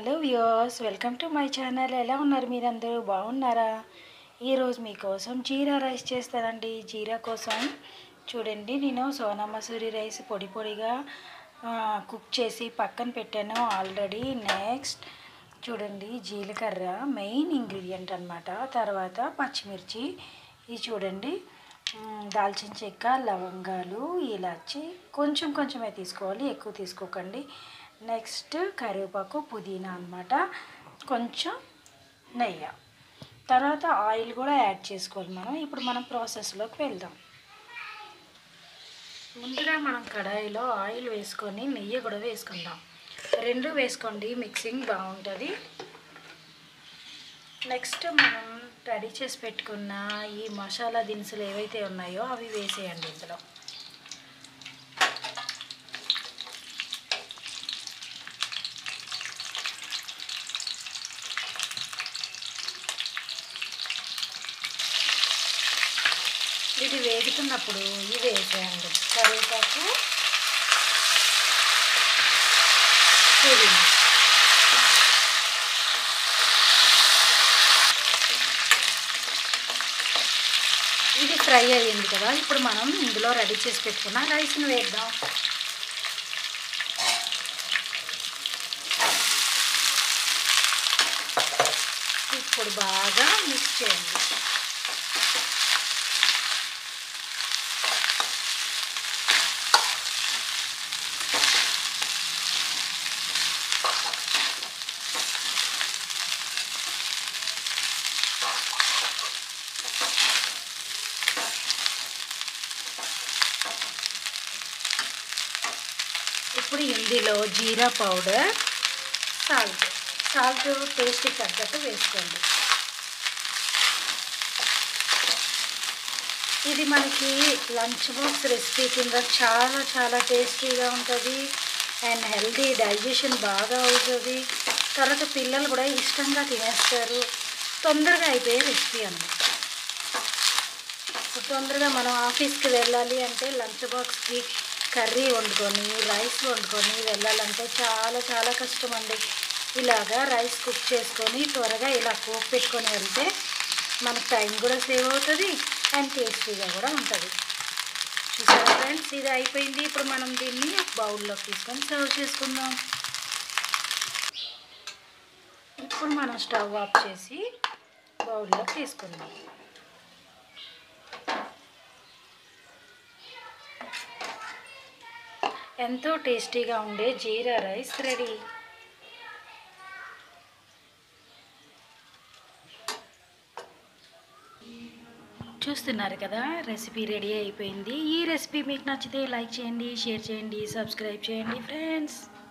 hello viewers welcome to my channel ఎలా ఉన్నారు మీరందరూ బాగున్నారా ఈరోజు మీకోసం జీరా రైస్ చేస్తానండి జీరా కోసం చూడండి నేను సోనా మసూరి రైస్ పొడి పొడిగా ఆ, కుక్ చేసి పక్కన పెట్టాను ఆల్రెడీ నెక్స్ట్ చూడండి జీలకర్ర మెయిన్ ఇంగ్రీడియంట్ అన్నమాట తర్వాత పచ్చిమిర్చి ఇది చూడండి మ్, దాల్చిన చెక్క లవంగాలు ఇలాచి కొంచెం కొంచెమే తీసుకోవాలి ఎక్కువ తీసుకోకండి నెక్స్ట్ కరివేపాకు పుదీనా అన్నమాట కొంచెం నెయ్యి తర్వాత ఆయిల్ కూడా యాడ్ చేసుకోవాలి మనం ఇప్పుడు మనం ప్రాసెస్లోకి వెళ్దాం ముందుగా మనం కడాయిలో ఆయిల్ వేసుకొని నెయ్యి కూడా వేసుకుందాం రెండు వేసుకోండి మిక్సింగ్ బాగుంటుంది నెక్స్ట్ మనం రెడీ చేసి పెట్టుకున్న ఈ మసాలా దినుసులు ఏవైతే ఉన్నాయో అవి వేసేయండి ఇందులో ఇది వేగుతున్నప్పుడు ఇది వేసేయండి కరివేపాకు పుదీనా ఇది ఫ్రై అయ్యింది కదా ఇప్పుడు మనం ఇందులో రెడీ చేసి పెట్టుకున్న రైస్ని వేద్దాం ఇప్పుడు బాగా మిక్స్ చేయండి ఇప్పుడు ఇందులో జీరా పౌడర్ సాల్ట్ సాల్ట్ టేస్ట్కి తగ్గట్టు వేసుకోండి ఇది మనకి లంచ్ బాక్స్ రెసిపీ కింద చాలా చాలా టేస్టీగా ఉంటుంది అండ్ హెల్తీ డైజెషన్ బాగా అవుతుంది తర్వాత పిల్లలు కూడా ఇష్టంగా తినేస్తారు తొందరగా అయిపోయే రెసిపీ అన్నమాట తొందరగా మనం ఆఫీస్కి వెళ్ళాలి అంటే లంచ్ బాక్స్కి కర్రీ వండుకొని రైస్ వండుకొని వెళ్ళాలంటే చాలా చాలా కష్టం అండి ఇలాగా రైస్ కుక్ చేసుకొని త్వరగా ఇలా కుక్ పెట్టుకొని వెళ్తే మనకు టైం కూడా సేవ్ అవుతుంది అండ్ టేస్టీగా కూడా ఉంటుంది చూసారా ఫ్రెండ్స్ ఇది అయిపోయింది ఇప్పుడు మనం దీన్ని బౌల్లోకి తీసుకొని సర్వ్ చేసుకుందాం ఇప్పుడు మనం స్టవ్ ఆఫ్ చేసి బౌల్లోకి తీసుకుందాం ఎంతో టేస్టీగా ఉండే జీరా రైస్ రెడీ చూస్తున్నారు కదా రెసిపీ రెడీ అయిపోయింది ఈ రెసిపీ మీకు నచ్చితే లైక్ చేయండి షేర్ చేయండి సబ్స్క్రైబ్ చేయండి ఫ్రెండ్స్